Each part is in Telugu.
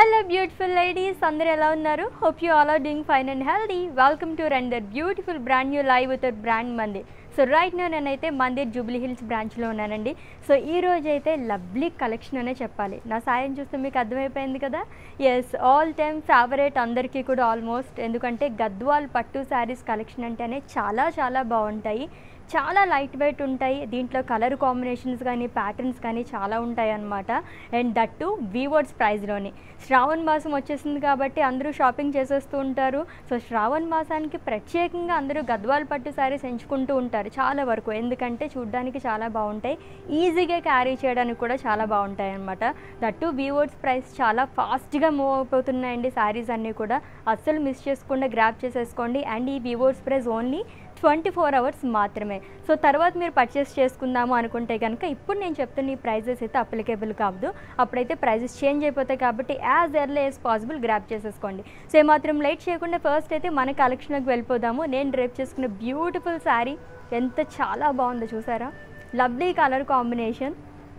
హలో బ్యూటిఫుల్ లేడీస్ అందరూ ఎలా ఉన్నారు hope you all are doing fine and healthy welcome to రెండర్ beautiful brand new live with brand Mandir so right no నేనైతే మందిర్ జూబ్లీ హిల్స్ బ్రాంచ్లో ఉన్నానండి సో ఈ రోజు అయితే లవ్లీ కలెక్షన్ అనే చెప్పాలి నా సాయం చూస్తే మీకు అర్థమైపోయింది కదా ఎస్ ఆల్ టైమ్ ఫేవరెట్ అందరికీ కూడా ఆల్మోస్ట్ ఎందుకంటే గద్వాల్ పట్టు శారీస్ కలెక్షన్ అంటేనే చాలా చాలా బాగుంటాయి చాలా లైట్ వెయిట్ ఉంటాయి దీంట్లో కలర్ కాంబినేషన్స్ కానీ ప్యాటర్న్స్ కానీ చాలా ఉంటాయి అన్నమాట అండ్ దట్టు వీవర్డ్స్ ప్రైస్లోనే శ్రావణ్ మాసం వచ్చేసింది కాబట్టి అందరూ షాపింగ్ చేసేస్తూ ఉంటారు సో శ్రావణ్ మాసానికి ప్రత్యేకంగా అందరూ గద్వాల్ పట్టు శారీస్ ఎంచుకుంటూ ఉంటారు చాలా వరకు ఎందుకంటే చూడ్డానికి చాలా బాగుంటాయి ఈజీగా క్యారీ చేయడానికి కూడా చాలా బాగుంటాయి అనమాట దట్టు వీవర్డ్స్ ప్రైస్ చాలా ఫాస్ట్గా మూవ్ అయిపోతున్నాయండి శారీస్ అన్నీ కూడా అస్సలు మిస్ చేసుకుండా గ్రాప్ చేసేసుకోండి అండ్ ఈ weavers price only twenty four hours మాత్రమే సో తర్వాత మీరు పర్చేస్ చేసుకుందాము అనుకుంటే కనుక ఇప్పుడు నేను చెప్తున్న ఈ ప్రైజెస్ అయితే అప్లికేబుల్ కావద్దు అప్పుడైతే ప్రైజెస్ చేంజ్ అయిపోతాయి కాబట్టి as early as possible grab చేసేసుకోండి సో ఏమాత్రం లేట్ చేయకుండా ఫస్ట్ అయితే మన కలెక్షన్కి వెళ్ళిపోదాము నేను డ్రేప్ చేసుకున్న బ్యూటిఫుల్ శారీ ఎంత చాలా బాగుందో చూసారా lovely colour combination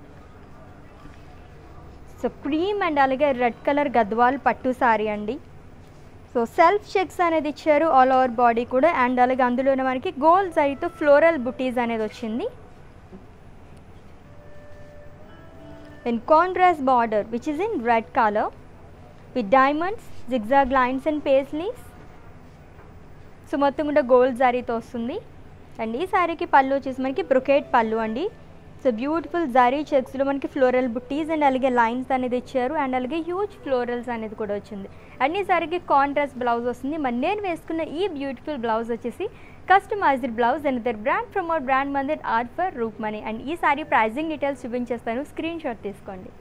so cream and అలాగే రెడ్ కలర్ గద్వాల్ పట్టు శారీ అండి సో సెల్ఫ్ చెక్స్ అనేది ఇచ్చారు ఆల్ ఓవర్ బాడీ కూడా అండ్ అలాగే అందులోనే మనకి గోల్డ్ జరీతో ఫ్లోరల్ బుటీస్ అనేది వచ్చింది in contrast border which is in red colour with diamonds zigzag lines and paisleys so మొత్తం కూడా గోల్డ్ జారీతో వస్తుంది అండ్ ఈ శారీకి పళ్ళు వచ్చేసి మనకి బ్రొకేట్ పళ్ళు అండి సో బ్యూటిఫుల్ జారీ చెక్స్లో మనకి ఫ్లోరల్ బుట్టీస్ అండ్ అలాగే లైన్స్ అనేది ఇచ్చారు అండ్ అలాగే హ్యూజ్ ఫ్లోరల్స్ అనేది కూడా వచ్చింది అండ్ ఈ సారీకి కాంట్రాస్ట్ బ్లౌజ్ వస్తుంది మరి నేను వేసుకున్న ఈ బ్యూటిఫుల్ బ్లౌజ్ వచ్చేసి customised blouse and their brand from our brand Mandir art for roof money and ఈ సారీ ప్రైజింగ్ డీటెయిల్స్ చూపించేస్తాను స్క్రీన్ షాట్ తీసుకోండి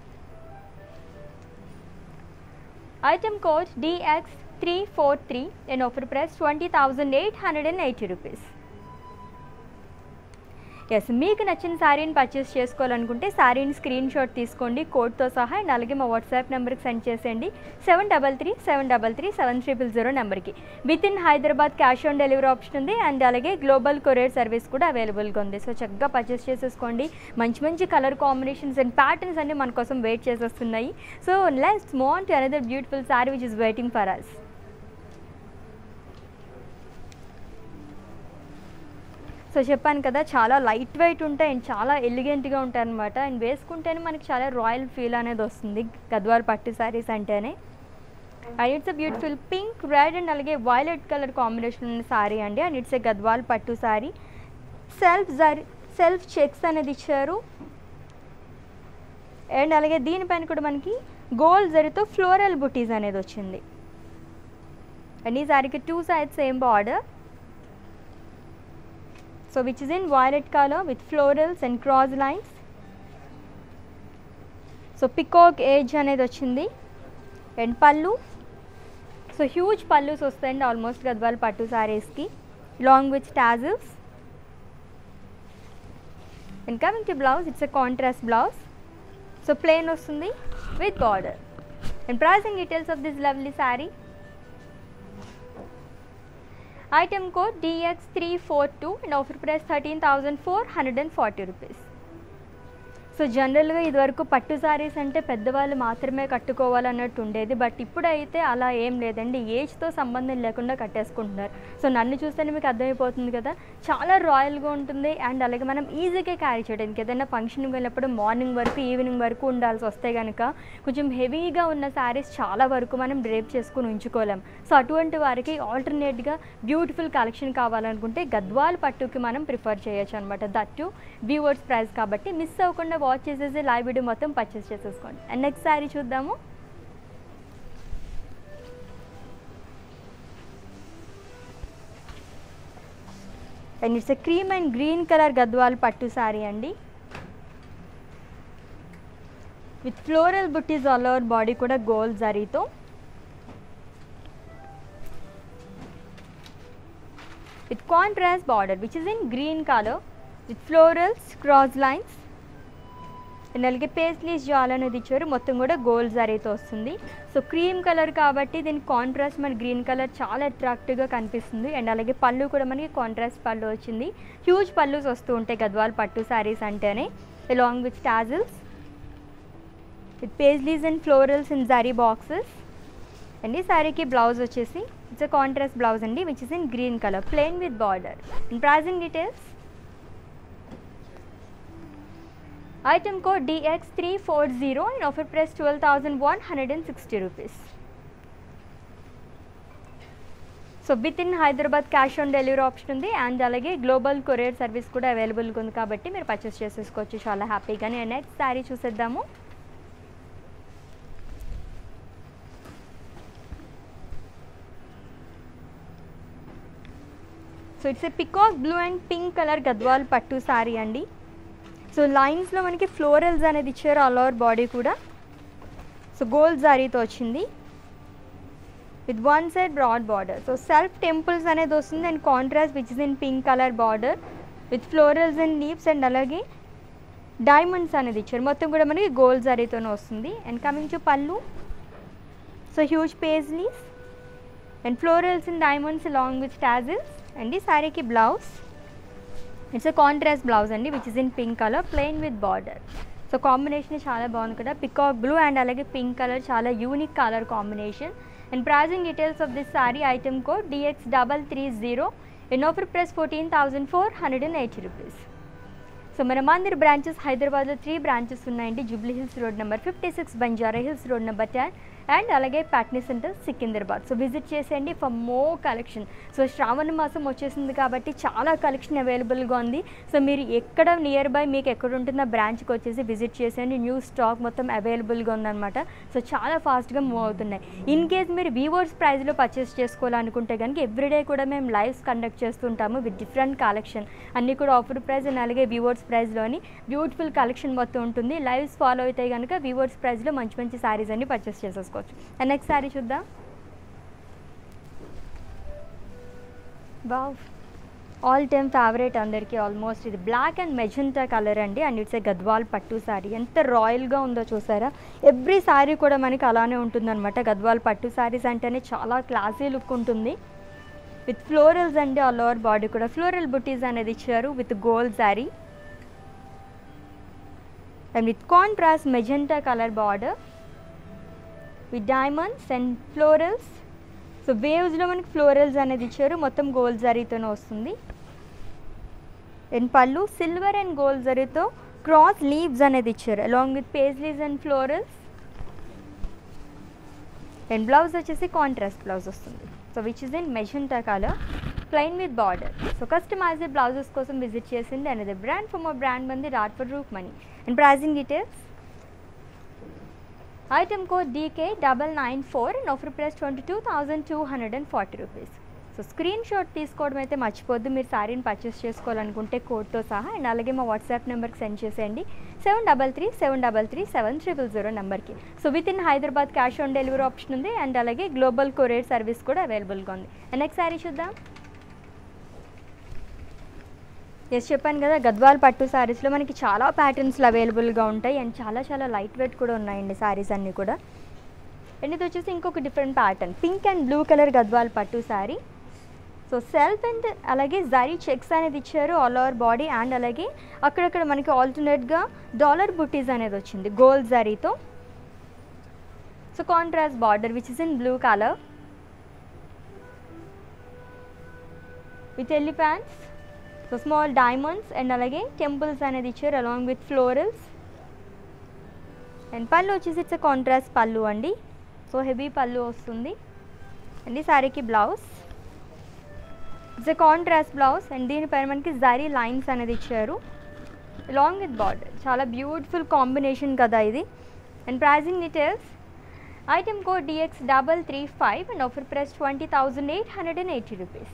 item code dx three four three and offer price twenty thousand eight hundred and eighty rupees yes మీకు నచ్చిన శారీని పర్చేస్ చేసుకోవాలనుకుంటే శారీని స్క్రీన్ షాట్ తీసుకోండి కోడ్తో సహా అండ్ అలాగే మా వాట్సాప్ నెంబర్కి సెండ్ చేసేయండి seven double three seven double three seven triple zero నెంబర్కి with in Hyderabad cash on delivery option ఉంది అండ్ అలాగే గ్లోబల్ కొరియర్ సర్వీస్ కూడా అవైలబుల్గా ఉంది సో చక్కగా పర్చేస్ చేసేసుకోండి మంచి మంచి కలర్ కాంబినేషన్స్ అండ్ ప్యాటర్న్స్ అన్ని మన కోసం వెయిట్ చేసేస్తున్నాయి so let's move to another beautiful sari which is waiting for us so చెప్పాను కదా చాలా లైట్ వెయిట్ ఉంటాయి అండ్ చాలా ఎలిగెంట్గా ఉంటాయి అనమాట అండ్ వేసుకుంటేనే మనకి చాలా రాయల్ ఫీల్ అనేది వస్తుంది గద్వాల్ పట్టు శారీస్ అంటేనే and it's a beautiful pink red and అలాగే వైలెట్ కలర్ కాంబినేషన్ ఉన్న శారీ అండి and it's a Gadwal pattu sari self zari self checks అనేది ఇచ్చారు అండ్ అలాగే దీనిపైన కూడా మనకి గోల్డ్ జరితో ఫ్లోరల్ బుటీస్ అనేది వచ్చింది అండ్ ఈ శారీకి two sides same border so which is in violet color with florals and cross lines so peacock edge అనేది వచ్చింది అండ్ పళ్ళు సో హ్యూజ్ పళ్ళుస్ వస్తాయండి ఆల్మోస్ట్ గద్వాల్ పట్టు శారీస్కి long with tassels and coming to blouse it's a contrast blouse so plain వస్తుంది with border and pricing details of this lovely sari item code dx three four two and offer price thirteen thousand four hundred and forty rupees so జనరల్గా ఇదివరకు పట్టు శారీస్ అంటే పెద్దవాళ్ళు మాత్రమే కట్టుకోవాలన్నట్టు ఉండేది బట్ ఇప్పుడైతే అలా ఏం లేదండి ఏజ్తో సంబంధం లేకుండా కట్టేసుకుంటున్నారు సో నన్ను చూస్తేనే మీకు అర్థమైపోతుంది కదా చాలా రాయల్గా ఉంటుంది అండ్ అలాగే మనం ఈజీగా క్యారీ చేయడానికి ఏదైనా ఫంక్షన్కి వెళ్ళినప్పుడు మార్నింగ్ వరకు ఈవినింగ్ వరకు ఉండాల్సి వస్తే కనుక కొంచెం హెవీగా ఉన్న శారీస్ చాలా వరకు మనం డ్రేప్ చేసుకుని ఉంచుకోలేం సో అటువంటి వారికి ఆల్టర్నేట్గా బ్యూటిఫుల్ కలెక్షన్ కావాలనుకుంటే గద్వాల్ పట్టుకి మనం ప్రిఫర్ చేయొచ్చు అనమాట దట్టు వ్యూవర్స్ ప్రైస్ కాబట్టి మిస్ అవ్వకుండా వాచ్ చేసేసి లైవ్ వీడియో మొత్తం పర్చేస్ చేసేసుకోండి అండ్ నెక్స్ట్ శారీ చూద్దాము and it's a cream and green colour Gadwal pattu sari అండి with floral buttis all over body కూడా గోల్డ్ జరీతో with contrast border which is in green color with florals cross lines and అలాగే పేస్లీస్ జాల్ అనేది ఇచ్చారు మొత్తం కూడా గోల్డ్ జరీతో వస్తుంది సో క్రీమ్ కలర్ కాబట్టి దీని కాంట్రాస్ట్ మన గ్రీన్ కలర్ చాలా అట్రాక్టివ్గా కనిపిస్తుంది అండ్ అలాగే పళ్ళు కూడా మనకి కాంట్రాస్ట్ పళ్ళు వచ్చింది హ్యూజ్ పళ్ళుస్ వస్తూ ఉంటాయి గద్వాల్ పట్టు శారీస్ అంటేనే along with tassels with paisleys and florals in zari boxes and ఈ శారీకి బ్లౌజ్ వచ్చేసి ఇట్స్ కాంట్రాస్ట్ బ్లౌజ్ అండి which is in green colour plain with border and pricing details item code dx three four zero and offer price twelve thousand one hundred and sixty rupees so with in Hyderabad cash on delivery option ఉంది అండ్ అలాగే గ్లోబల్ కొరియర్ సర్వీస్ కూడా అవైలబుల్గా ఉంది కాబట్టి మీరు పర్చేస్ చేసేసుకోవచ్చు చాలా హ్యాపీగానే నెక్స్ట్ శారీ చూసేద్దాము so it's a peacock blue and pink colour Gadwal pattu sari అండి సో లైన్స్లో మనకి ఫ్లోరల్స్ అనేది ఇచ్చారు ఆల్ ఓవర్ బాడీ కూడా సో గోల్డ్ జారీతో వచ్చింది with one side broad border so self temples అనేది వస్తుంది and contrast which is in pink colour border with florals and leaves and అలాగే డైమండ్స్ అనేది ఇచ్చారు మొత్తం కూడా మనకి గోల్డ్ జరీతోనే వస్తుంది and coming to pallu so huge paisleys and florals and diamonds along with tassels and ఈ శారీకి blouse it's a contrast blouse అండి which is in pink colour plain with border so combination చాలా బాగుంది కదా పికాక్ బ్లూ అండ్ అలాగే పింక్ కలర్ చాలా unique colour combination and pricing details of this sari item code dx double three zero in offer price fourteen thousand four hundred and eighty rupees so మన మందిర్ బ్రాంచెస్ హైదరాబాద్లో త్రీ బ్రాంచెస్ ఉన్నాయండి Jubilee hills road number fifty six Banjara Hills road number ten and అలాగే Patny centre Secunderabad so visit చేసేయండి for more collection so Shravana మాసం వచ్చేసింది కాబట్టి చాలా కలెక్షన్ అవైలబుల్గా ఉంది సో మీరు ఎక్కడ నియర్ బై మీకు ఎక్కడ ఉంటుందో బ్రాంచ్కి వచ్చేసి విజిట్ చేసేయండి న్యూ స్టాక్ మొత్తం అవైలబుల్గా ఉందన్నమాట సో చాలా ఫాస్ట్గా మూవ్ అవుతున్నాయి ఇన్ కేస్ మీరు వీవర్స్ ప్రైస్లో పర్చేస్ చేసుకోవాలనుకుంటే కనుక ఎవ్రీడే కూడా మేము లైవ్స్ కండక్ట్ చేస్తుంటాము విత్ డిఫరెంట్ కలెక్షన్ అన్నీ కూడా ఆఫర్ ప్రైస్ అండ్ అలాగే వ్యూవర్స్ ప్రైస్లోని బ్యూటిఫుల్ కలెక్షన్ మొత్తం ఉంటుంది లైవ్స్ ఫాలో అయితే కనుక వ్యూవర్స్ ప్రైస్లో మంచి మంచి శారీస్ అన్ని పర్చేస్ చేసేసుకోవచ్చు అండ్ నెక్స్ట్ శారీ చూద్దాం వావ్ ఆల్ టైమ్ ఫేవరెట్ అందరికీ ఆల్మోస్ట్ ఇది బ్లాక్ అండ్ మెజెంటా కలర్ అండి and it's a Gadwal pattu sari ఎంత రాయల్గా ఉందో చూసారా ఎవ్రీ శారీ కూడా మనకి అలానే ఉంటుందన్నమాట గద్వాల్ పట్టు శారీస్ అంటేనే చాలా క్లాసీ లుక్ ఉంటుంది విత్ ఫ్లోరల్స్ అండి ఆల్ ఓవర్ బాడీ కూడా ఫ్లోరల్ బుటీస్ అనేది ఇచ్చారు with gold zari and with contrast magenta colour border with diamonds and florals so వేవ్స్లో మనకి ఫ్లోరల్స్ అనేది ఇచ్చారు మొత్తం గోల్డ్ జరీతోనే వస్తుంది and pallu silver and gold జరీతో క్రాస్ లీవ్స్ అనేది ఇచ్చారు along with paisleys and florals and blouse వచ్చేసి కాంట్రాస్ట్ బ్లౌజ్ వస్తుంది so which is in magenta colour plain with border so customised blouses కోసం విజిట్ చేసింది అనేది brand from brand Mandir art for roof money and pricing details item code DK double nine four and offer price twenty two thousand two hundred and forty rupees so screen shot తీసుకోవడం అయితే మర్చిపోద్దు మీరు శారీని పర్చేస్ చేసుకోవాలనుకుంటే కోడ్తో సహా అండ్ అలాగే మా వాట్సాప్ నెంబర్కి సెండ్ చేసేయండి seven double three seven double three seven triple zero నెంబర్కి so with in Hyderabad cash on delivery option ఉంది అండ్ అలాగే గ్లోబల్ కొరియర్ సర్వీస్ కూడా అవైలబుల్గా ఉంది అండ్ నెక్స్ట్ శారీ చూద్దాం ఎస్ చెప్పాను కదా గద్వాల్ పట్టు శారీస్లో మనకి చాలా ప్యాటర్న్స్లో అవైలబుల్గా ఉంటాయి అండ్ చాలా చాలా లైట్ వెయిట్ కూడా ఉన్నాయండి శారీస్ అన్నీ కూడా అండ్ ఇది వచ్చేసి ఇంకొక different pattern pink and blue colour Gadwal pattu sari so self and అలాగే జరీ చెక్స్ అనేది ఇచ్చారు ఆల్ ఓవర్ బాడీ అండ్ అలాగే అక్కడక్కడ మనకి ఆల్టర్నేట్గా డాలర్ బుట్టీస్ అనేది వచ్చింది గోల్డ్ జరీతో so contrast border which is in blue colour with elephants so small diamonds and అలాగే టెంపుల్స్ అనేది ఇచ్చారు along with florals and pallu వచ్చేసి ఇట్స్ కాంట్రాస్ట్ పళ్ళు అండి సో హెవీ పళ్ళు వస్తుంది అండ్ ఈ శారీకి blouse it's a contrast blouse and దీనిపైన మనకి జరీ లైన్స్ అనేది ఇచ్చారు అలాంగ్ విత్ బార్డర్ చాలా బ్యూటిఫుల్ కాంబినేషన్ కదా ఇది and pricing details item code dx double three five and offer price twenty thousand eight hundred and eighty rupees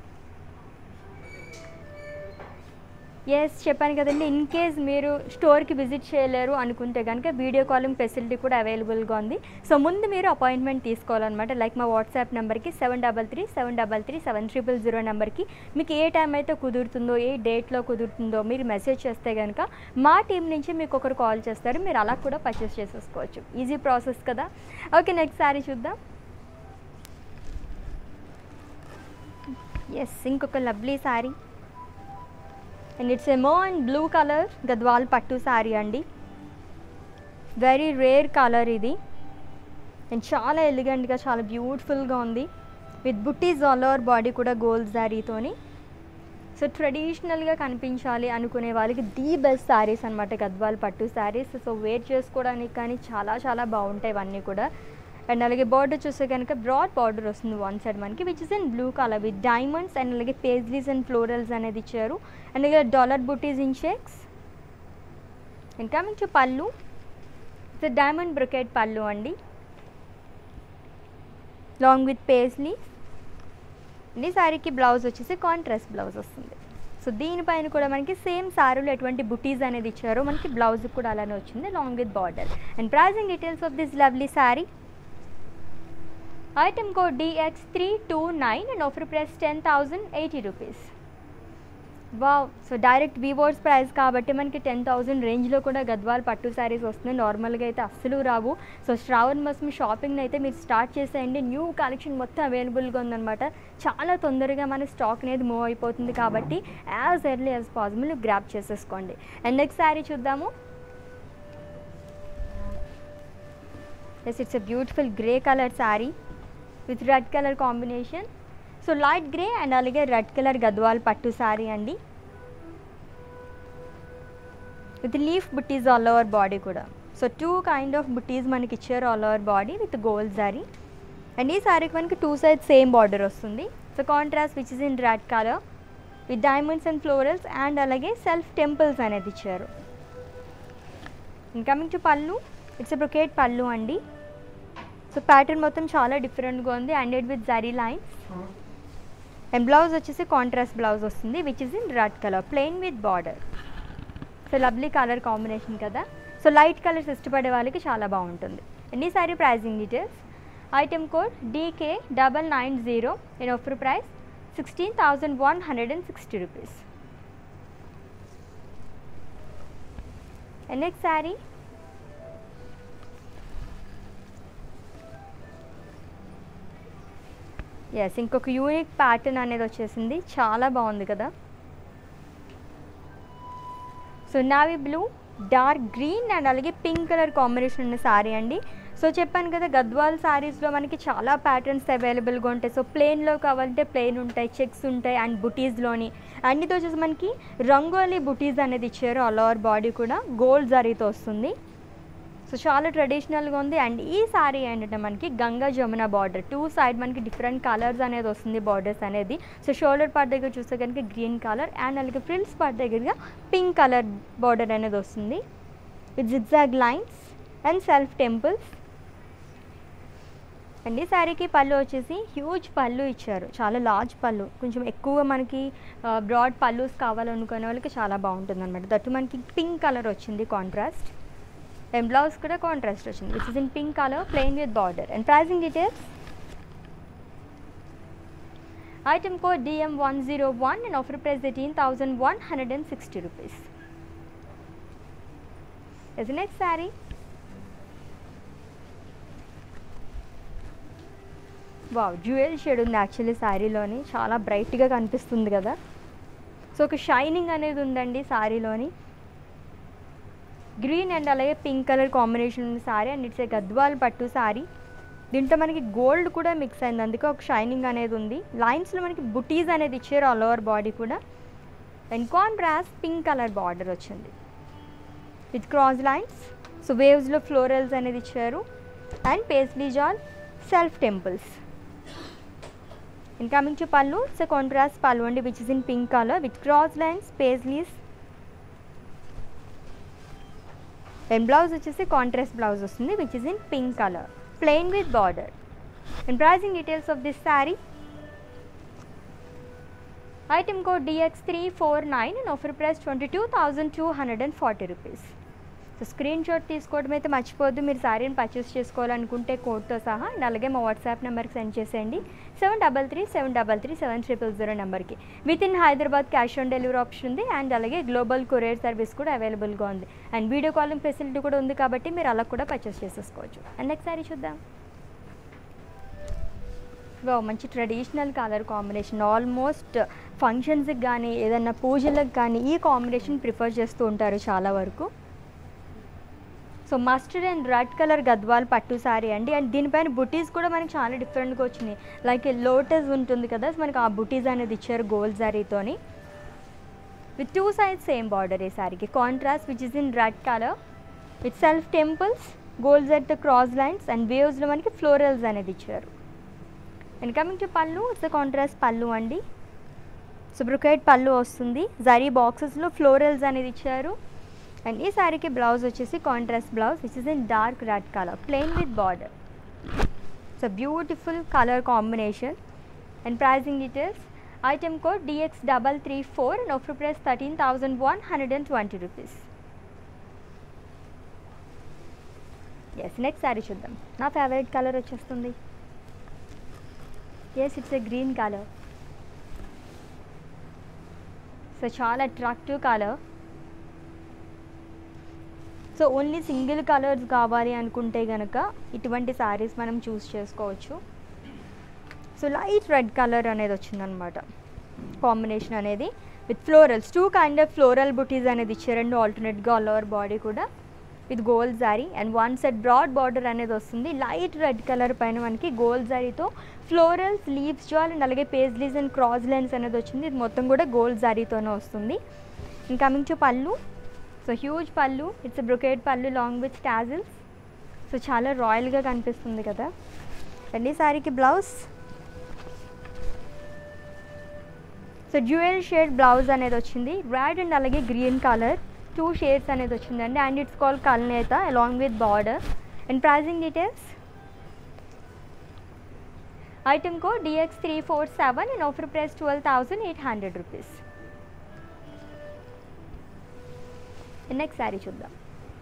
yes చెప్పాను కదండి ఇన్ కేస్ మీరు స్టోర్కి విజిట్ చేయలేరు అనుకుంటే కనుక వీడియో కాలింగ్ ఫెసిలిటీ కూడా అవైలబుల్గా ఉంది సో ముందు మీరు అపాయింట్మెంట్ తీసుకోవాలన్నమాట లైక్ మా వాట్సాప్ నెంబర్కి seven double three seven double three seven triple zero నెంబర్కి మీకు ఏ టైం అయితే కుదురుతుందో ఏ డేట్లో కుదురుతుందో మీరు మెసేజ్ చేస్తే కనుక మా టీం నుంచి మీకు ఒకరు కాల్ చేస్తారు మీరు అలా కూడా పర్చేస్ చేసేసుకోవచ్చు ఈజీ ప్రాసెస్ కదా ఓకే నెక్స్ట్ సారీ చూద్దాం ఎస్ ఇంకొక లవ్లీ శారీ అండ్ ఇట్స్ ఎమో and blue colour Gadwal pattu sari అండి వెరీ రేర్ కలర్ ఇది అండ్ చాలా ఎలిగెంట్గా చాలా బ్యూటిఫుల్గా ఉంది విత్ బుట్టీస్ ఆల్ ఓవర్ బాడీ కూడా గోల్డ్ శారీతోని సో ట్రెడిషనల్గా కనిపించాలి అనుకునే వాళ్ళకి ది బెస్ట్ శారీస్ అనమాట గద్వాల్ పట్టు శారీస్ సో వేర్ చేసుకోవడానికి కానీ చాలా చాలా బాగుంటాయి ఇవన్నీ కూడా అండ్ అలాగే బార్డర్ చూస్తే కనుక బ్రాడ్ బార్డర్ వస్తుంది వన్ సైడ్ మనకి which is in blue colour with diamonds and అలాగే పేజ్లీస్ అండ్ ఫ్లోరల్స్ అనేది ఇచ్చారు అండ్ అలాగే dollar buttis in shapes and coming to pallu it's diamond brocade pallu అండి లాంగ్ విత్ పేస్లీ ఈ శారీకి బ్లౌజ్ వచ్చేసి కాంట్రాస్ట్ బ్లౌజ్ వస్తుంది సో దీనిపైన కూడా మనకి సేమ్ శారీలో ఎటువంటి బుటీస్ అనేది ఇచ్చారో మనకి బ్లౌజ్ కూడా అలానే వచ్చింది long with border and pricing details of this lovely sari item code dx three two nine and offer price ten thousand eighty rupees wow so direct weavers price కాబట్టి మనకి టెన్ థౌసండ్ రేంజ్లో కూడా గద్వాల్ పట్టు శారీస్ వస్తున్నాయి నార్మల్గా అయితే అస్సలు రావు సో శ్రావణ్ మాసం షాపింగ్ అయితే మీరు స్టార్ట్ చేసేయండి న్యూ కలెక్షన్ మొత్తం అవైలబుల్గా ఉందన్నమాట చాలా తొందరగా మన స్టాక్ అనేది మూవ్ అయిపోతుంది కాబట్టి as early as possible grab చేసేసుకోండి అండ్ నెక్స్ట్ శారీ చూద్దాము yes it's a beautiful grey colour sari with red colour combination so light grey and అలాగే రెడ్ కలర్ గద్వాల్ పట్టు శారీ అండి with leaf buttis all over body కూడా so two kind of buttis మనకి ఇచ్చారు all over body with gold zari and ఈ శారీకి మనకి టూ సైడ్ సేమ్ బార్డర్ వస్తుంది so contrast which is in red colour with diamonds and florals and అలాగే సెల్ఫ్ టెంపుల్స్ అనేది ఇచ్చారు coming to pallu it's a brocade pallu అండి సో ప్యాటర్న్ మొత్తం చాలా డిఫరెంట్గా ఉంది and it with zari lines and blouse వచ్చేసి కాంట్రాస్ట్ బ్లౌజ్ వస్తుంది which is in red colour plain with border so lovely colour combination కదా సో లైట్ కలర్స్ ఇష్టపడే వాళ్ళకి చాలా బాగుంటుంది అండ్ ఈ sari pricing details item code DK double nine zero in offer price sixteen thousand one hundred and sixty rupees and next sari yes ఇంకొక యూనిక్ ప్యాటర్న్ అనేది వచ్చేసింది చాలా బాగుంది కదా so navy blue dark green and అలాగే పింక్ కలర్ కాంబినేషన్ ఉన్న శారీ అండి సో చెప్పాను కదా గద్వాల్ శారీస్లో మనకి చాలా ప్యాటర్న్స్ అవైలబుల్గా ఉంటాయి సో ప్లెయిన్లో కావాలంటే ప్లెయిన్ ఉంటాయి చెక్స్ ఉంటాయి అండ్ బుటీస్లోని అండ్ ఇది వచ్చేసి మనకి రంగోలీ బుటీస్ అనేది ఇచ్చారు ఆల్ ఓవర్ బాడీ కూడా గోల్డ్ జరీతో వస్తుంది సో చాలా ట్రెడిషనల్గా ఉంది అండ్ ఈ శారీ ఏంటంటే మనకి Ganga Jamuna border two side మనకి డిఫరెంట్ కలర్స్ అనేది వస్తుంది బార్డర్స్ అనేది సో షోల్డర్ పార్ట్ దగ్గర చూస్తే కనుక గ్రీన్ కలర్ అండ్ అలాగే ఫ్రిల్స్ పార్ట్ దగ్గరగా పింక్ కలర్ బార్డర్ అనేది వస్తుంది with zigzag lines and self temples and ఈ శారీకి పళ్ళు వచ్చేసి హ్యూజ్ పళ్ళు ఇచ్చారు చాలా లార్జ్ పళ్ళు కొంచెం ఎక్కువ మనకి బ్రాడ్ పళ్ళుస్ కావాలనుకునే వాళ్ళకి చాలా బాగుంటుంది అనమాట దట్టు మనకి పింక్ కలర్ వచ్చింది కాంట్రాస్ట్ అండ్ బ్లౌజ్ కూడా కాంట్రాస్ట్ వచ్చింది which is in pink colour plain with border and pricing details item code D M one zero one and offer price eighteen thousand one hundred and sixty rupees is next sari wow jewel shade ఉంది యాక్చువల్లీ శారీలోని చాలా బ్రైట్గా కనిపిస్తుంది కదా సో ఒక షైనింగ్ అనేది ఉందండి శారీలోని గ్రీన్ అండ్ అలాగే పింక్ కలర్ కాంబినేషన్ ఉన్న sari and it's a Gadwal pattu sari దీంట్లో మనకి గోల్డ్ కూడా మిక్స్ అయింది అందుకే ఒక షైనింగ్ అనేది ఉంది లైన్స్లో మనకి బుటీస్ అనేది ఇచ్చారు ఆల్ ఓవర్ బాడీ కూడా and contrast pink colour border వచ్చింది విత్ క్రాస్ లైన్స్ సో వేవ్స్లో ఫ్లోరల్స్ అనేది ఇచ్చారు and paisley jaal self temples in coming to pallu it's contrast pallu అండి which is in pink colour with cross lines paisleys and blouse వచ్చేసి కాంట్రాస్ట్ బ్లౌజ్ వస్తుంది which is in pink colour plain with border and pricing details of this sari item code dx three four nine and offer price twenty two thousand two hundred and forty rupees so screen shot తీసుకోవడం అయితే మర్చిపోద్దు మీరు శారీని పర్చేస్ చేసుకోవాలనుకుంటే కోడ్తో సహా అండ్ అలాగే మా వాట్సాప్ నెంబర్కి సెండ్ చేసేయండి seven double three seven double three seven triple zero నెంబర్కి with in Hyderabad cash on delivery option ఉంది అండ్ అలాగే గ్లోబల్ కొరియర్ సర్వీస్ కూడా అవైలబుల్గా ఉంది అండ్ వీడియో కాలింగ్ ఫెసిలిటీ కూడా ఉంది కాబట్టి మీరు అలా కూడా పర్చేస్ చేసేసుకోవచ్చు అండ్ నెక్స్ట్ సారీ చూద్దాం వా మంచి ట్రెడిషనల్ కలర్ కాంబినేషన్ ఆల్మోస్ట్ ఫంక్షన్స్కి కానీ ఏదన్నా పూజలకు కానీ ఈ కాంబినేషన్ ప్రిఫర్ చేస్తూ ఉంటారు చాలా వరకు so mustard and red colour Gadwal pattu sari అండి అండ్ దీనిపైన బుటీస్ కూడా మనకి చాలా డిఫరెంట్గా వచ్చినాయి లైక్ లోటస్ ఉంటుంది కదా సో మనకి ఆ బుటీస్ అనేది ఇచ్చారు గోల్డ్ సారీతోని with two sides same border ఈ సారీకి contrast which is in red colour with self temples golds at the cross lines and వేవ్స్లో మనకి ఫ్లోరల్స్ అనేది ఇచ్చారు and coming to pallu it's the contrast pallu అండి సో బ్రుకెట్ పళ్ళు వస్తుంది జరీ బాక్సెస్లో ఫ్లోరల్స్ అనేది ఇచ్చారు అండ్ ఈ శారీకి బ్లౌజ్ వచ్చేసి contrast blouse which is in dark red colour plain with border so beautiful colour combination and pricing details item code dx double three four and offer price thirteen thousand one hundred and twenty rupees yes next sari చూద్దాం నా ఫేవరెట్ కలర్ వచ్చేస్తుంది yes it's a green colour so చాలా attractive colour so only single colours కావాలి అనుకుంటే కనుక ఇటువంటి శారీస్ మనం చూస్ చేసుకోవచ్చు సో లైట్ రెడ్ కలర్ అనేది వచ్చిందనమాట కాంబినేషన్ అనేది with florals two kind of floral బుటీస్ అనేది ఇచ్చారండి ఆల్టర్నేట్గా ఆల్ ఓవర్ బాడీ కూడా with gold zari and one set broad border అనేది వస్తుంది లైట్ రెడ్ కలర్ పైన మనకి గోల్డ్ జారీతో ఫ్లోరల్స్ లీవ్స్ జాల్ అండ్ అలాగే పేజ్లీస్ అండ్ క్రాస్ లైన్స్ అనేది వచ్చింది ఇది మొత్తం కూడా గోల్డ్ జారీతోనే వస్తుంది and coming to pallu so huge pallu it's brocade pallu long with tassels so చాలా రాయల్గా కనిపిస్తుంది కదా అండ్ ఈ శారీకి blouse so dual shade blouse అనేది వచ్చింది రెడ్ అండ్ అలాగే గ్రీన్ కలర్ టూ షేడ్స్ అనేది వచ్చిందండి అండ్ ఇట్స్ కాల్ కల్నేత along with border and pricing details item code dx three four seven and offer price twelve thousand eight hundred rupees next sari చూద్దాం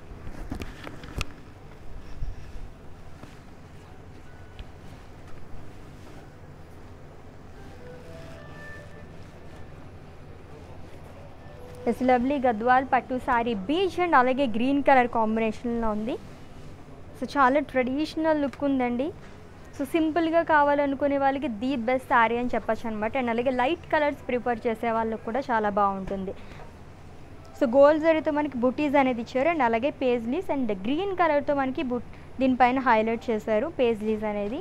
it's lovely Gadwal pattu sari peach and అలాగే గ్రీన్ కలర్ కాంబినేషన్లో ఉంది సో చాలా ట్రెడిషనల్ లుక్ ఉందండి సో సింపుల్గా కావాలనుకునే వాళ్ళకి ది బెస్ట్ శారీ అని చెప్పచ్చు అనమాట అండ్ అలాగే లైట్ కలర్స్ ప్రిఫర్ చేసే వాళ్ళకి కూడా చాలా బాగుంటుంది సో గోల్డ్ జరీతో మనకి బుటీస్ అనేది ఇచ్చారు అండ్ అలాగే పేజ్లీస్ అండ్ గ్రీన్ కలర్తో మనకి బుట్ దీనిపైన హైలైట్ చేశారు పేజ్లీస్ అనేది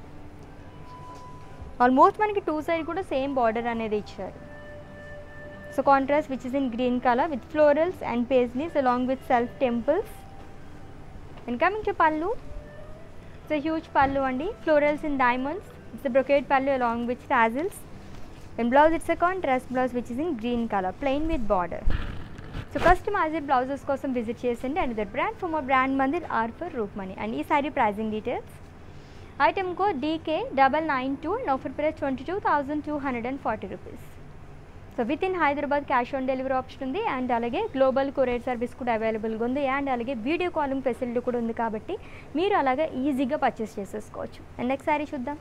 ఆల్మోస్ట్ మనకి టూ సైడ్ కూడా సేమ్ బార్డర్ అనేది ఇచ్చారు so contrast which is in green colour with florals and paisleys along with self temples and coming to pallu it's huge pallu అండి florals in diamonds it's brocade pallu along with tassels and blouse it's a contrast blouse which is in green colour plain with border so customised blouses కోసం విజిట్ చేసింది అండ్ దర్ బ్రాండ్ ఫర్ మా బ్రాండ్ మందిర్ ఆర్ ఫర్ రూప్ మనీ అండ్ ఈ sari pricing details item code D K double nine two and offer price twenty two thousand two hundred and forty rupees so with in Hyderabad cash on delivery option ఉంది అండ్ అలాగే గ్లోబల్ కొరియర్ సర్వీస్ కూడా అవైలబుల్గా ఉంది అండ్ అలాగే వీడియో కాలింగ్ ఫెసిలిటీ కూడా ఉంది కాబట్టి మీరు అలాగే ఈజీగా పర్చేస్ చేసేసుకోవచ్చు అండ్ నెక్స్ట్ సారీ చూద్దాం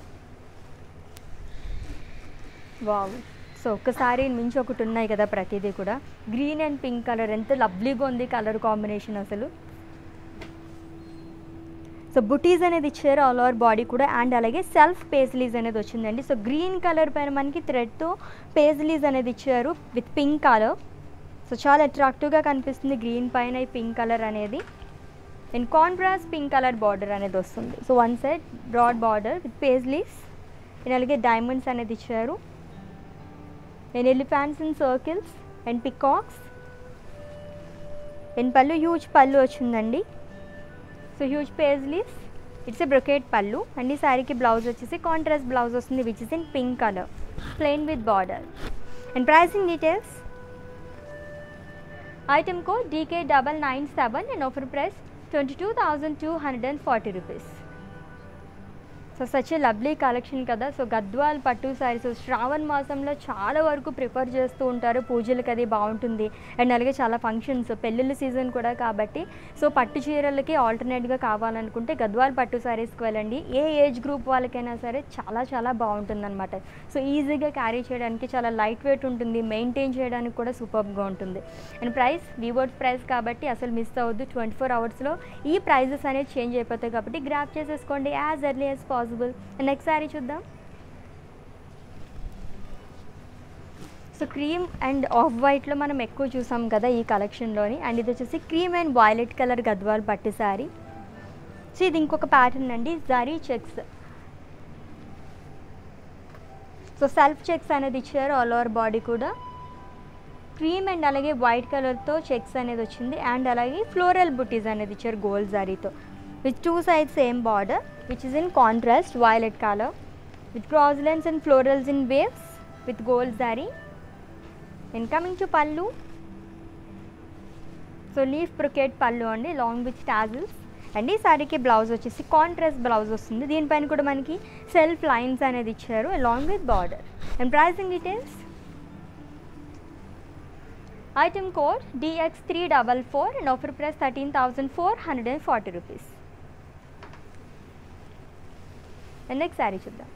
వావ్ సో ఒక్కసారి మించి ఒకటి ఉన్నాయి కదా ప్రతిదీ కూడా గ్రీన్ అండ్ పింక్ కలర్ ఎంత లవ్లీగా ఉంది కలర్ కాంబినేషన్ అసలు సో బుటీస్ అనేది ఇచ్చారు ఆల్ ఓవర్ బాడీ కూడా అండ్ అలాగే సెల్ఫ్ పేజ్లీస్ అనేది వచ్చిందండి సో గ్రీన్ కలర్ పైన మనకి థ్రెడ్తో పేజ్లీస్ అనేది ఇచ్చారు విత్ పింక్ కలర్ సో చాలా అట్రాక్టివ్గా కనిపిస్తుంది గ్రీన్ పైన ఈ పింక్ కలర్ అనేది and contrast pink colour border అనేది వస్తుంది so one side broad border with paisleys and అలాగే డైమండ్స్ అనేది ఇచ్చారు and elephants and circles and peacocks and pallu huge pallu వచ్చిందండి so huge paisleys it's a brocade pallu and ఈ శారీకి బ్లౌజ్ వచ్చేసి కాంట్రాస్ట్ బ్లౌజ్ వస్తుంది which is in pink colour plain with border and pricing details item code DK double nine seven and offer price twenty two thousand two hundred and forty rupees so such a lovely collection కదా సో గద్వాల్ పట్టు శారీస్ శ్రావణ మాసంలో చాలా వరకు ప్రిఫర్ చేస్తూ ఉంటారు పూజలకి అది బాగుంటుంది అండ్ అలాగే చాలా ఫంక్షన్స్ పెళ్ళిళ్ళ సీజన్ కూడా కాబట్టి సో పట్టు చీరలకి ఆల్టర్నేట్గా కావాలనుకుంటే గద్వాల్ పట్టు శారీస్కి వెళ్ళండి ఏ ఏజ్ గ్రూప్ వాళ్ళకైనా సరే చాలా చాలా బాగుంటుందన్నమాట సో ఈజీగా క్యారీ చేయడానికి చాలా లైట్ వెయిట్ ఉంటుంది మెయింటైన్ చేయడానికి కూడా సూపర్గా ఉంటుంది అండ్ ప్రైస్ వివర్డ్ ప్రైస్ కాబట్టి అసలు మిస్ అవ్వద్దు ట్వంటీ ఫోర్ అవర్స్లో ఈ ప్రైజెస్ అనేది చేంజ్ అయిపోతాయి కాబట్టి గ్రాప్ చేసేసుకోండి as early as possible next sari చూద్దాం సో క్రీమ్ అండ్ ఆఫ్ వైట్లో మనం ఎక్కువ చూసాం కదా ఈ కలెక్షన్లోని అండ్ ఇది వచ్చేసి cream and violet colour Gadwal pattu sari so ఇది ఇంకొక ప్యాటర్న్ అండి zari checks so self checks అనేది ఇచ్చారు ఆల్ ఓవర్ బాడీ కూడా క్రీమ్ అండ్ అలాగే వైట్ కలర్తో చెక్స్ అనేది వచ్చింది అండ్ అలాగే ఫ్లోరల్ బుటీస్ అనేది ఇచ్చారు గోల్డ్ జారీతో with two side same border which is in contrast violet colour with cross lines and florals in waves with gold zari and coming to pallu so leaf brocade pallu అండి లాంగ్ విత్ టాజిల్స్ అండ్ ఈ సారీకి బ్లౌజ్ వచ్చేసి కాంట్రాస్ట్ బ్లౌజ్ వస్తుంది దీనిపైన కూడా మనకి సెల్ఫ్ లైన్స్ అనేది ఇచ్చారు along with border and pricing details item code dx three double four and offer price thirteen thousand four hundred and forty rupees and next sari చూద్దాం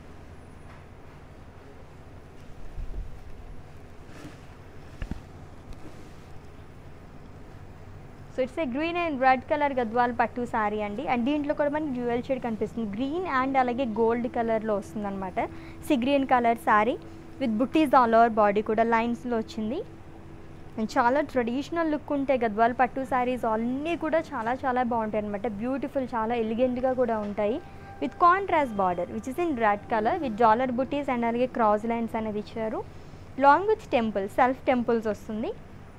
so it's a green and red colour Gadwal pattu sari అండి అండ్ దీంట్లో కూడా మనకి డ్యూయల్ షేడ్ కనిపిస్తుంది గ్రీన్ అండ్ అలాగే గోల్డ్ కలర్లో వస్తుంది అనమాట see green colour sari with బుట్టీస్ all over body కూడా లైన్స్లో వచ్చింది అండ్ చాలా ట్రెడిషనల్ లుక్ ఉంటాయి గద్వాల్ పట్టు శారీస్ అన్నీ కూడా చాలా చాలా బాగుంటాయి అనమాట బ్యూటిఫుల్ చాలా ఎలిగెంట్గా కూడా ఉంటాయి with contrast border which is in red colour with dollar butis and అలాగే క్రాస్ లైన్స్ అనేది ఇచ్చారు long with temple self temples వస్తుంది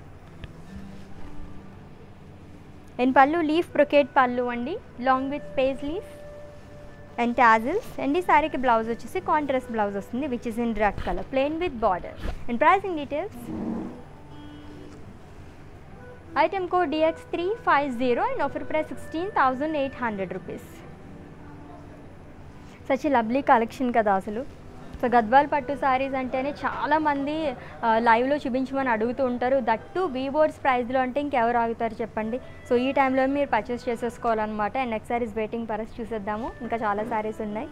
and pallu leaf brocade pallu అండి long with paisleys and tassels and ఈ శారీకి బ్లౌజ్ వచ్చేసి కాంట్రాస్ట్ బ్లౌజ్ వస్తుంది which is in red colour plain with border and pricing details item code dx three five zero and offer price sixteen thousand eight hundred rupees such lovely collection కదా అసలు సో గద్వాల్ పట్టు శారీస్ అంటేనే చాలామంది లైవ్లో చూపించమని అడుగుతూ ఉంటారు దట్టు వీవోర్స్ ప్రైస్లో అంటే ఇంకెవరు ఆగుతారు చెప్పండి సో ఈ టైంలో మీరు పర్చేస్ చేసేసుకోవాలన్నమాట అండ్ నెక్స్ట్ శారీస్ వెయిటింగ్ పరస్ చూసేద్దాము ఇంకా చాలా శారీస్ ఉన్నాయి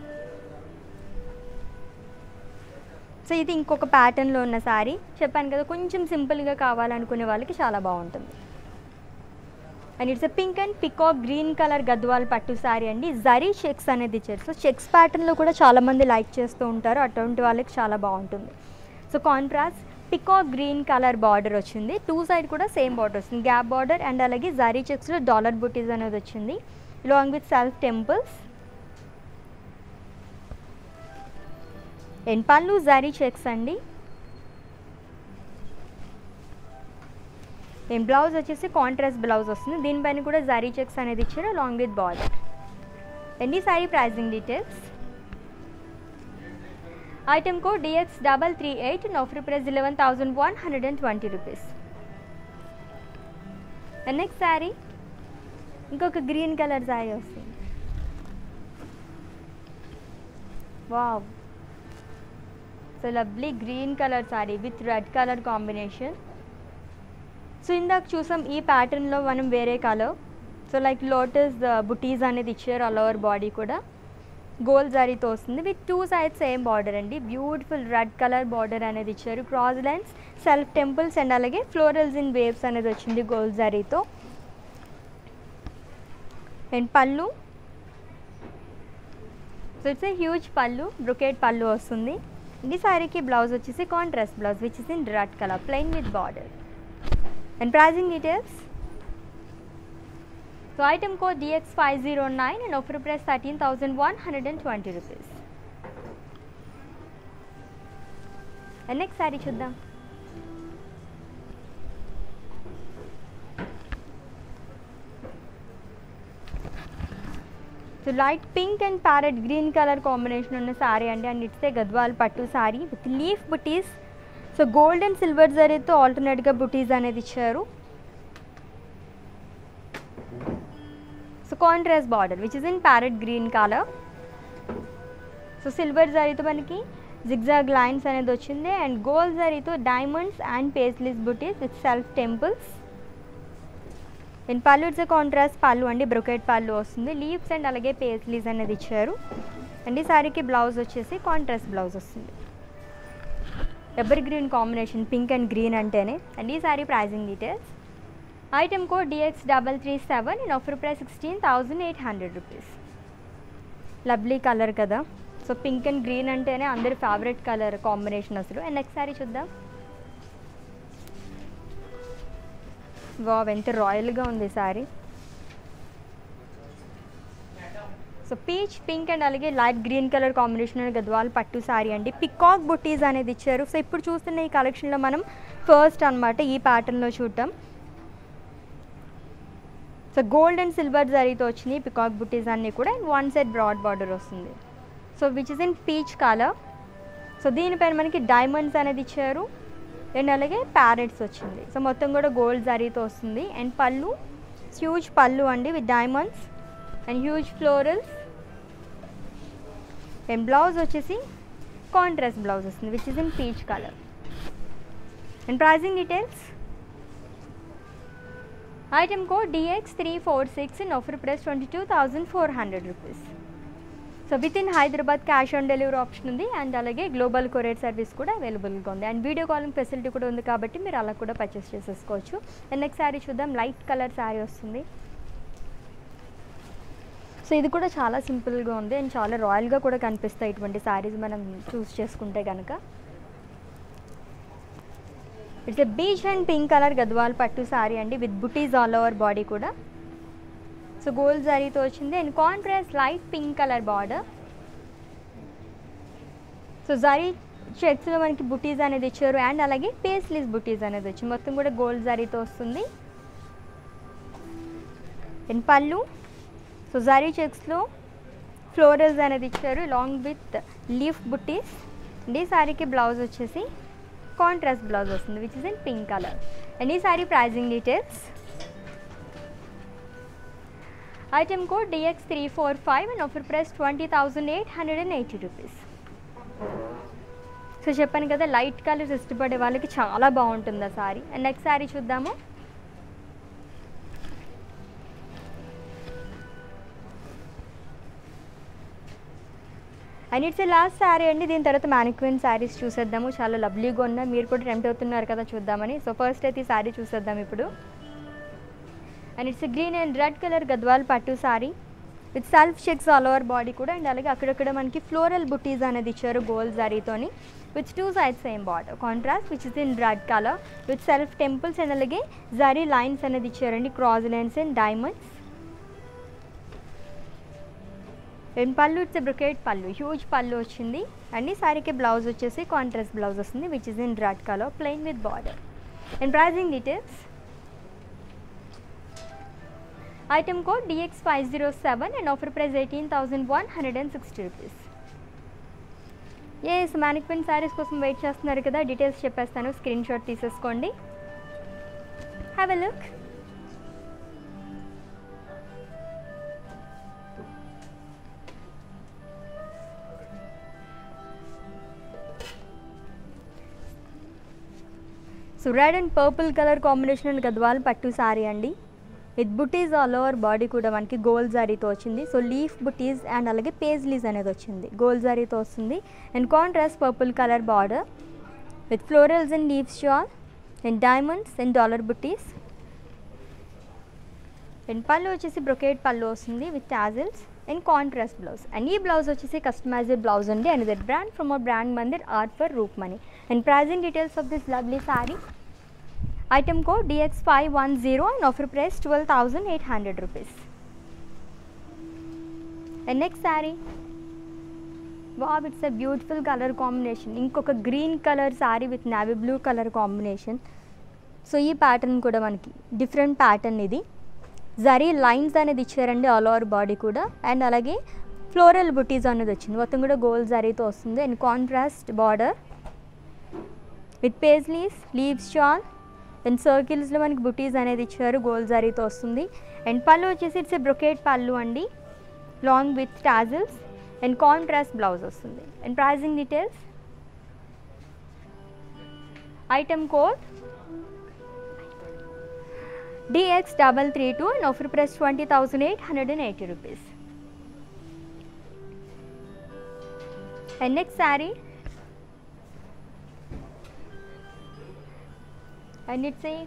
సో ఇది ఇంకొక ప్యాటర్న్లో ఉన్న శారీ చెప్పాను కదా కొంచెం సింపుల్గా కావాలనుకునే వాళ్ళకి చాలా బాగుంటుంది and it's pink and peacock green colour Gadwal pattu sari అండి జరీ చెక్స్ అనేది ఇచ్చారు సో చెక్స్ ప్యాటర్న్లో కూడా చాలామంది లైక్ చేస్తూ ఉంటారు అటువంటి వాళ్ళకి చాలా బాగుంటుంది so contrast peacock green colour border వచ్చింది టూ సైడ్ కూడా సేమ్ బార్డర్ వస్తుంది గ్యాప్ బార్డర్ అండ్ అలాగే జరీ చెక్స్లో డాలర్ బుటీస్ అనేది వచ్చింది long with self temples and pallu zari checks అండి ఏం బ్లౌజ్ వచ్చేసి కాంట్రాస్ట్ బ్లౌజ్ వస్తుంది దీనిపైన కూడా జరీ చెక్స్ అనేది ఇచ్చారు లాంగ్ విత్ బార్డర్ అండ్ ఈ sari pricing details item code dx double three eight and offer price eleven thousand one hundred and twenty rupees and next sari ఇంకొక గ్రీన్ కలర్ శారీ వస్తుంది wow so lovely green colour sari with red colour combination so ఇందాక చూసాం ఈ ప్యాటర్న్లో మనం వేరే colour so like lotus butis అనేది ఇచ్చారు ఆల్ ఓవర్ బాడీ కూడా గోల్డ్ జారీతో వస్తుంది with two sides same border అండి బ్యూటిఫుల్ రెడ్ కలర్ బార్డర్ అనేది ఇచ్చారు cross lines self temples and అలాగే ఫ్లోరల్స్ ఇన్ వేవ్స్ అనేది వచ్చింది గోల్డ్ జారీతో and pallu so it's a huge pallu brocade pallu వస్తుంది ఈ సారీకి బ్లౌజ్ వచ్చేసి contrast blouse which is in red colour plain with border and pricing details so item code dx five zero nine and offer price thirteen thousand one hundred and twenty rupees and next sari చూద్దాం so light pink and parrot green colour combination ఉన్న శారీ అండి and it's a Gadwal pattu sari with leaf butis so gold and silver జరీతో ఆల్టర్నేట్గా బుటీస్ అనేది ఇచ్చారు so contrast border which is in parrot green colour so silver జరీతో మనకి జిగ్జాగ్ లైన్స్ అనేది వచ్చింది అండ్ గోల్డ్ జరీతో diamonds and paisleys butis with self temples and pallu it's contrast pallu అండి బ్రొకెట్ పళ్ళు వస్తుంది లీవ్స్ అండ్ అలాగే పేస్లీస్ అనేది ఇచ్చారు అండ్ ఈ శారీకి బ్లౌజ్ వచ్చేసి కాంట్రాస్ట్ బ్లౌజ్ వస్తుంది evergreen combination pink and green అంటేనే అండ్ ఈ sari pricing details item code dx double three seven and offer price sixteen thousand eight hundred rupees lovely colour కదా సో పింక్ అండ్ గ్రీన్ అంటేనే అందరి ఫేవరెట్ కలర్ కాంబినేషన్ అసలు అండ్ నెక్స్ట్ శారీ చూద్దాం వావ్ ఎంత రాయల్గా ఉంది sari so peach pink and అలాగే light green colour combination Gadwal pattu sari అండి పికాక్ బుట్టీస్ అనేది ఇచ్చారు సో ఇప్పుడు చూస్తున్న ఈ కలెక్షన్లో మనం ఫస్ట్ అనమాట ఈ ప్యాటర్న్లో చూడటం సో గోల్డ్ అండ్ సిల్వర్ జరీతో వచ్చినాయి పికాక్ బుట్టీస్ అన్నీ కూడా and one side broad border వస్తుంది so which is in peach colour so దీనిపైన మనకి డైమండ్స్ అనేది ఇచ్చారు అండ్ అలాగే ప్యారెట్స్ వచ్చింది సో మొత్తం కూడా గోల్డ్ జరీతో వస్తుంది అండ్ పళ్ళు హ్యూజ్ పళ్ళు అండి with diamonds and huge florals and blouse వచ్చేసి కాంట్రాస్ట్ బ్లౌజ్ వస్తుంది which is in peach colour and pricing details item code dx three four six in offer price twenty two thousand four hundred rupees so with in Hyderabad cash on delivery option ఉంది అండ్ అలాగే గ్లోబల్ కొరియర్ సర్వీస్ కూడా అవైలబుల్గా ఉంది అండ్ వీడియో కాలింగ్ ఫెసిలిటీ కూడా ఉంది కాబట్టి మీరు అలా కూడా పర్చేస్ చేసేసుకోవచ్చు అండ్ నెక్స్ట్ శారీ చూద్దాం లైట్ కలర్ శారీ వస్తుంది సో ఇది కూడా చాలా సింపుల్గా ఉంది అండ్ చాలా రాయల్గా కూడా కనిపిస్తాయి ఇటువంటి శారీస్ మనం చూస్ చేసుకుంటే కనుక it's a peach and pink colour Gadwal pattu sari అండి with butis all over body కూడా సో గోల్డ్ జరీతో వచ్చింది and contrast light pink colour border so zari చెక్స్లో మనకి బుటీస్ అనేది ఇచ్చారు అండ్ అలాగే పేస్లీస్ బుటీస్ అనేది వచ్చింది మొత్తం కూడా గోల్డ్ జరీతో వస్తుంది and pallu so zari చెక్స్లో florals అనేది ఇచ్చారు long with leaf butis and ఈ శారీకి బ్లౌజ్ వచ్చేసి కాంట్రాస్ట్ బ్లౌజ్ వస్తుంది which is in pink colour and ఈ sari pricing details item code dx three four five and offer price twenty thousand eight hundred and eighty rupees so చెప్పాను కదా లైట్ కలర్స్ ఇష్టపడే వాళ్ళకి చాలా బాగుంటుంది ఆ సారీ అండ్ నెక్స్ట్ శారీ చూద్దాము అండ్ ఇట్స్ లాస్ట్ శారీ అండి దీని తర్వాత మ్యానిక్విన్ శారీస్ చూసేద్దాము చాలా లవ్లీగా ఉన్నాయి మీరు కూడా టెంప్ట్ అవుతున్నారు కదా చూద్దామని సో ఫస్ట్ అయితే ఈ శారీ చూసేద్దాం ఇప్పుడు and it's green and red colour Gadwal pattu sari with self checks all over body కూడా అండ్ అలాగే అక్కడక్కడ మనకి ఫ్లోరల్ బుటీస్ అనేది ఇచ్చారు గోల్డ్ జరీతోని with two sides same border contrast which is in red colour with self temples and అలాగే జరీ లైన్స్ అనేది ఇచ్చారండి cross lines and diamonds and pallu it's brocade pallu huge pallu వచ్చింది అండ్ ఈ సారీకి బ్లౌజ్ వచ్చేసి కాంట్రాస్ట్ బ్లౌజ్ వస్తుంది which is in red colour plain with border and pricing details item code dx five zero seven and offer price eighteen thousand one hundred and sixty rupees yes mannequin saris కోసం వెయిట్ చేస్తున్నారు కదా డీటెయిల్స్ చెప్పేస్తాను స్క్రీన్ షాట్ తీసేసుకోండి have a look so red and purple colour combination and Gadwal pattu sari అండి with butis all over body కూడా మనకి గోల్డ్ జారీతో వచ్చింది సో లీఫ్ బుటీస్ అండ్ అలాగే పేజ్లీస్ అనేది వచ్చింది గోల్డ్ జారీతో వస్తుంది and contrast purple colour border with florals and leaves shawl and diamonds and dollar butis and pallu వచ్చేసి బ్రొకేట్ పళ్ళు వస్తుంది with tassels and contrast blouse and ఈ బ్లౌజ్ వచ్చేసి కస్టమైజ్డ్ బ్లౌజ్ అండి and that brand from a brand Mandir art for roof money and pricing details of this lovely sari item code dx five one zero and offer price twelve thousand eight hundred rupees and next sari wow it's a beautiful colour combination ఇంకొక green colour sari with navy blue colour combination so ఈ ప్యాటర్న్ కూడా మనకి డిఫరెంట్ ప్యాటర్న్ ఇది జరీ లైన్స్ అనేది ఇచ్చారండి ఆల్ ఓవర్ బాడీ కూడా అండ్ అలాగే ఫ్లోరల్ బుటీస్ అనేది వచ్చింది మొత్తం కూడా గోల్డ్ జరీతో వస్తుంది and contrast border with paisleys leaves shawl and సర్కిల్స్లో మనకి బుటీస్ అనేది ఇచ్చారు గోల్డ్ జరీతో వస్తుంది అండ్ పళ్ళు వచ్చేసి ఇట్స్ ఏ బ్రొకేట్ పళ్ళు అండి long with tassels and contrast blouse వస్తుంది and pricing details item code dx double three two and offer price twenty thousand eight hundred and eighty rupees and next sari and it's a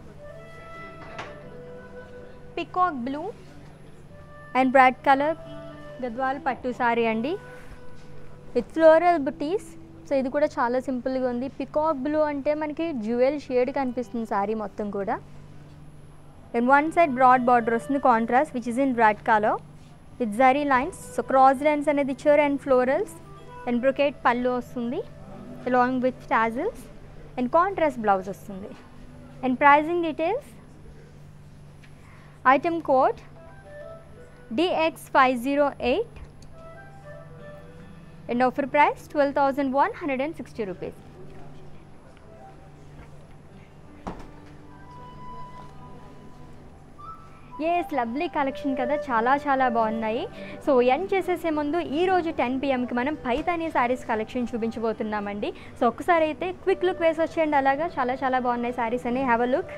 peacock blue and bright color Gadwal pattu sari అండి విత్ ఫ్లోరల్ బుటీస్ సో ఇది కూడా చాలా సింపుల్గా ఉంది పికాక్ బ్లూ అంటే మనకి జ్యువెల్ షేడ్ కనిపిస్తుంది సారీ మొత్తం కూడా and one side broad border వస్తుంది contrast which is in red colour with zari lines so cross lines అనేది ఇచ్చారు and florals and brocade pallu వస్తుంది along with tassels and contrast blouse వస్తుంది and pricing details item code dx five zero eight and offer price twelve thousand one hundred and sixty rupees yes lovely collection కదా చాలా చాలా బాగున్నాయి సో ఎండ్ చేసేసే ముందు ఈ రోజు టెన్ పిఎంకి మనం పైతానీ శారీస్ కలెక్షన్ చూపించబోతున్నామండి సో ఒక్కసారి అయితే క్విక్ లుక్ వేసి వచ్చేయండి అలాగా చాలా చాలా బాగున్నాయి శారీస్ అని have a look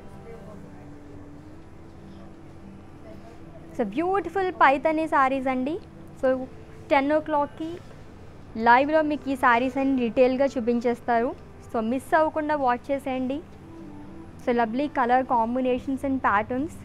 so beautiful Paithani saris అండి సో టెన్ ఓ క్లాక్కి లైవ్లో మీకు ఈ శారీస్ అని డీటెయిల్గా చూపించేస్తారు సో మిస్ అవ్వకుండా వాచ్ చేసేయండి so lovely colour combinations and patterns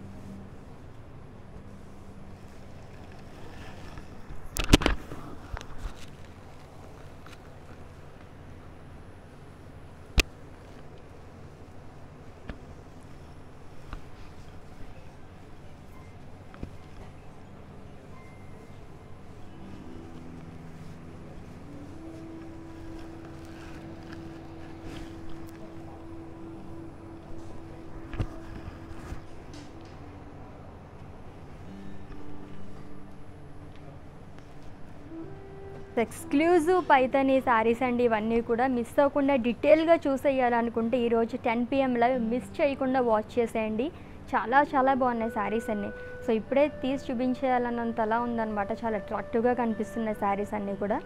exclusive Paithani saris అండి ఇవన్నీ కూడా మిస్ అవ్వకుండా డీటెయిల్గా చూసేయాలనుకుంటే ఈరోజు టెన్ పిఎంలో మిస్ చేయకుండా వాచ్ చేసేయండి చాలా చాలా బాగున్నాయి శారీస్ అన్నీ సో ఇప్పుడే తీసి చూపించేయాలన్నంతలా ఉందన్నమాట చాలా అట్రాక్టివ్గా కనిపిస్తున్నాయి శారీస్ అన్నీ కూడా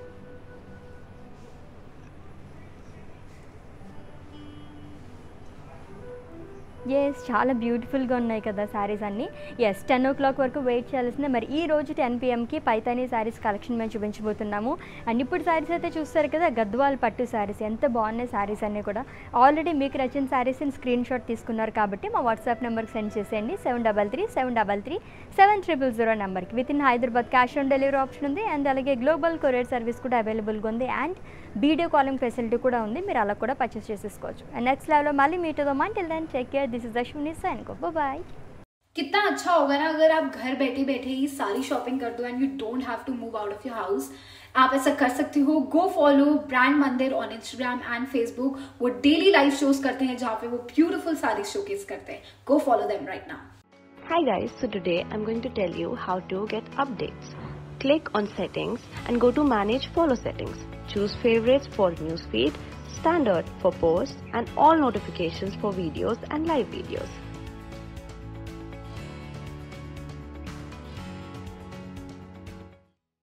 ఎస్ చాలా బ్యూటిఫుల్గా ఉన్నాయి కదా శారీస్ అన్నీ ఎస్ టెన్ ఓ క్లాక్ వరకు వెయిట్ చేయాల్సిందే మరి ఈ రోజు టెన్ పిఎంకి పైతానీ శారీస్ కలెక్షన్ మేము చూపించబోతున్నాము అండ్ ఇప్పుడు శారీస్ అయితే చూస్తారు కదా గద్వాల్ పట్టు శారీస్ ఎంత బాగున్నాయి శారీస్ అన్నీ కూడా ఆల్రెడీ మీకు నచ్చిన శారీస్ని స్క్రీన్ షాట్ తీసుకున్నారు కాబట్టి మా వాట్సాప్ నెంబర్కి సెండ్ చేసేయండి seven double three seven double three seven triple zero నెంబర్కి with in Hyderabad cash on delivery option ఉంది అండ్ అలాగే గ్లోబల్ కొరియర్ సర్వీస్ కూడా అవైలబుల్గా ఉంది అండ్ వీడియో కాలింగ్ ఫెసిలిటీ కూడా ఉంది మీరు అలా కూడా పర్చేస్ చేసేసుకోవచ్చు అండ్ నెక్స్ట్ లెవెల్లో మళ్ళీ మీట్ అవుదాం until then take care this is Ashwini sign go bye कितना अच्छा होगा ना अगर आप घर बैठे बैठे ही सारी शॉपिंग कर दो and you don't have to move out of your house आप ऐसा कर सकते हो go follow brand Mandir on Instagram and Facebook वो डेली लाइव शोज करते हैं जहाँ पे वो ब्यूटीफुल सारी शोकेस करते हैं go follow them right now Hi guys, so today I'm going to tell you how to get updates. Click on settings and go to manage follow settings. Choose favorites for newsfeed, standard for posts and all notifications for videos and live videos.